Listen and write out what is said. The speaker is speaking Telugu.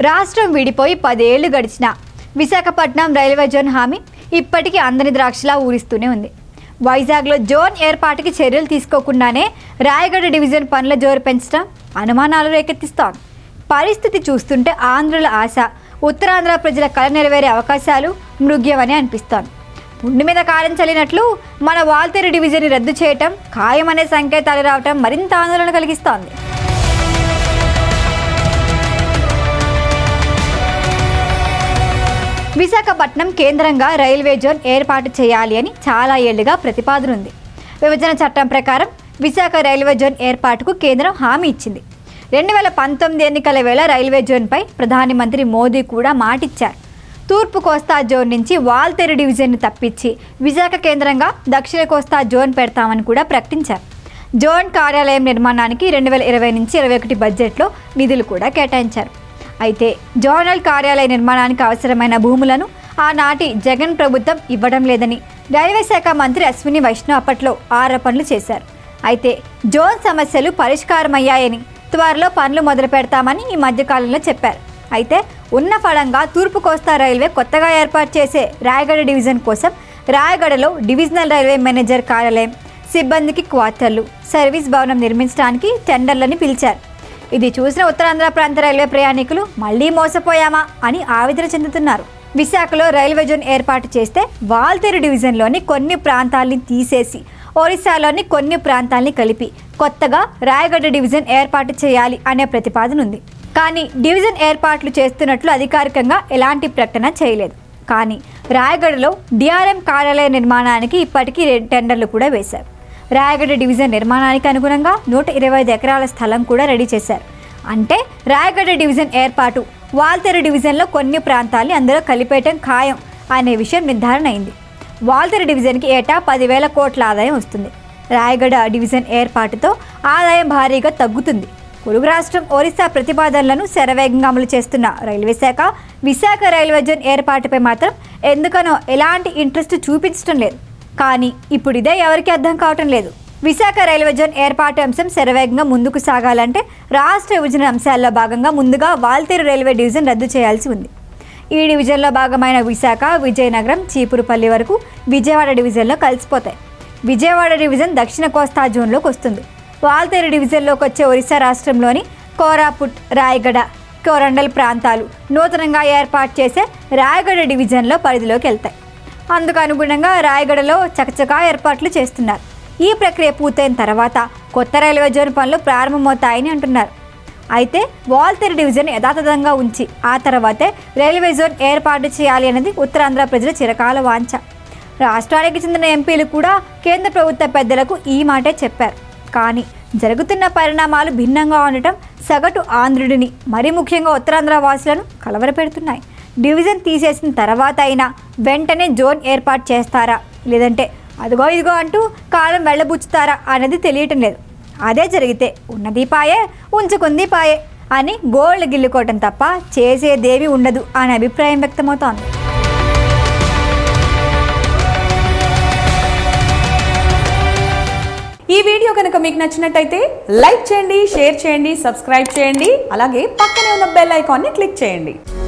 రాష్ట్రం విడిపోయి పదేళ్లు గడిచిన విశాఖపట్నం రైల్వే జోన్ హామీ ఇప్పటికీ అందని ద్రాక్షలా ఊరిస్తూనే ఉంది వైజాగ్లో జోన్ ఏర్పాటుకి చర్యలు తీసుకోకుండానే రాయగడ డివిజన్ పనుల జోరు పెంచడం అనుమానాలు రేకెత్తిస్తోంది పరిస్థితి చూస్తుంటే ఆంధ్రుల ఆశ ఉత్తరాంధ్ర ప్రజల కళ నెరవేరే అవకాశాలు మృగ్యమని అనిపిస్తోంది పుండు మీద కారం చల్లినట్లు మన వాల్తేరు డివిజన్ రద్దు చేయటం ఖాయమనే సంకేతాలు రావటం మరింత ఆందోళన కలిగిస్తోంది విశాఖపట్నం కేంద్రంగా రైల్వే జోన్ ఏర్పాటు చేయాలి అని చాలా ఏళ్లుగా ప్రతిపాదన ఉంది విభజన చట్టం ప్రకారం విశాఖ రైల్వే జోన్ ఏర్పాటుకు కేంద్రం హామీ ఇచ్చింది రెండు వేల పంతొమ్మిది ఎన్నికల వేళ రైల్వే జోన్పై ప్రధాని మంత్రి మోదీ కూడా మాటిచ్చారు తూర్పు కోస్తా జోన్ నుంచి వాల్తేరు డివిజన్ను తప్పించి విశాఖ కేంద్రంగా దక్షిణ కోస్తా జోన్ పెడతామని కూడా ప్రకటించారు జోన్ కార్యాలయం నిర్మాణానికి రెండు వేల ఇరవై నుంచి ఇరవై ఒకటి బడ్జెట్లో నిధులు కూడా కేటాయించారు అయితే జోనల్ కార్యాలయ నిర్మాణానికి అవసరమైన భూములను ఆనాటి జగన్ ప్రభుత్వం ఇవ్వడం లేదని రైల్వే శాఖ మంత్రి అశ్విని వైష్ణవ్ అప్పట్లో ఆరోపణలు చేశారు అయితే జోన్ సమస్యలు పరిష్కారమయ్యాయని త్వరలో పనులు మొదలు పెడతామని ఈ మధ్యకాలంలో చెప్పారు అయితే ఉన్న ఫలంగా తూర్పు కోస్తా రైల్వే కొత్తగా ఏర్పాటు చేసే రాయగడ డివిజన్ కోసం రాయగడలో డివిజనల్ రైల్వే మేనేజర్ కార్యాలయం సిబ్బందికి క్వార్టర్లు సర్వీస్ భవనం నిర్మించడానికి టెండర్లని పిలిచారు ఇది చూసిన ఉత్తరాంధ్ర ప్రాంత రైల్వే ప్రయాణికులు మళ్లీ మోసపోయామా అని ఆవేదన చెందుతున్నారు విశాఖలో రైల్వే జోన్ ఏర్పాటు చేస్తే వాల్తేరు డివిజన్లోని కొన్ని ప్రాంతాల్ని తీసేసి ఒరిస్సాలోని కొన్ని ప్రాంతాల్ని కలిపి కొత్తగా రాయగడ్డ డివిజన్ ఏర్పాటు చేయాలి అనే ప్రతిపాదన ఉంది కానీ డివిజన్ ఏర్పాట్లు చేస్తున్నట్లు అధికారికంగా ఎలాంటి ప్రకటన చేయలేదు కానీ రాయగడలో డిఆర్ఎం కార్యాలయ నిర్మాణానికి ఇప్పటికీ రెండు టెండర్లు కూడా వేశారు రాయగడ డివిజన్ నిర్మాణానికి అనుగుణంగా నూట ఇరవై ఐదు ఎకరాల స్థలం కూడా రెడీ చేశారు అంటే రాయగడ డివిజన్ ఏర్పాటు వాల్తేరు డివిజన్లో కొన్ని ప్రాంతాల్ని అందులో కలిపేయటం ఖాయం అనే విషయం నిర్ధారణ అయింది వాల్తేరు డివిజన్కి ఏటా పదివేల కోట్ల ఆదాయం వస్తుంది రాయగడ డివిజన్ ఏర్పాటుతో ఆదాయం భారీగా తగ్గుతుంది పొరుగు రాష్ట్రం ఒరిస్సా ప్రతిపాదనలను శరవేగంగా అమలు చేస్తున్న రైల్వే శాఖ విశాఖ రైల్వే జోన్ ఏర్పాటుపై మాత్రం ఎందుకనో ఎలాంటి ఇంట్రెస్ట్ చూపించడం లేదు కానీ ఇప్పుడు ఇదే ఎవరికి అర్థం కావటం లేదు విశాఖ రైల్వే జోన్ ఏర్పాటు అంశం శరవేగంగా ముందుకు సాగాలంటే రాష్ట్ర విభజన అంశాల్లో భాగంగా ముందుగా వాల్తేరు రైల్వే డివిజన్ రద్దు చేయాల్సి ఉంది ఈ డివిజన్లో భాగమైన విశాఖ విజయనగరం చీపురుపల్లి వరకు విజయవాడ డివిజన్లో కలిసిపోతాయి విజయవాడ డివిజన్ దక్షిణ కోస్తా జోన్లోకి వస్తుంది వాల్తేరు డివిజన్లోకి వచ్చే ఒరిస్సా రాష్ట్రంలోని కోరాపుట్ రాయగడ కోరండల్ ప్రాంతాలు నూతనంగా ఏర్పాటు చేసే రాయగడ డివిజన్లో పరిధిలోకి వెళ్తాయి అందుకు అనుగుణంగా రాయగడలో చకచకా ఏర్పాట్లు చేస్తున్నారు ఈ ప్రక్రియ పూర్తయిన తర్వాత కొత్త రైల్వే జోన్ పనులు ప్రారంభమవుతాయని అంటున్నారు అయితే వాల్తేరు డివిజన్ యథాతథంగా ఉంచి ఆ తర్వాతే రైల్వే జోన్ ఏర్పాటు చేయాలి అనేది ఉత్తరాంధ్ర ప్రజల చిరకాల వాంఛ రాష్ట్రానికి చెందిన ఎంపీలు కూడా కేంద్ర ప్రభుత్వ పెద్దలకు ఈ మాటే చెప్పారు కానీ జరుగుతున్న పరిణామాలు భిన్నంగా ఉండటం సగటు ఆంధ్రుడిని మరీ ముఖ్యంగా ఉత్తరాంధ్ర వాసులను కలవరపెడుతున్నాయి డివిజన్ తీసేసిన తర్వాత అయినా వెంటనే జోన్ ఏర్పాటు చేస్తారా లేదంటే అదిగో ఇదిగో అంటూ కాలం వెళ్ళబుచ్చుతారా అనేది తెలియటం లేదు అదే జరిగితే ఉన్నది పాయే ఉంచుకుంది పాయే అని గోల్డ్ గిల్లుకోవటం తప్ప చేసేదేమీ ఉండదు అనే అభిప్రాయం వ్యక్తమవుతోంది ఈ వీడియో కనుక మీకు నచ్చినట్టయితే లైక్ చేయండి షేర్ చేయండి సబ్స్క్రైబ్ చేయండి అలాగే పక్కనే ఉన్న బెల్ ఐకాన్ని క్లిక్ చేయండి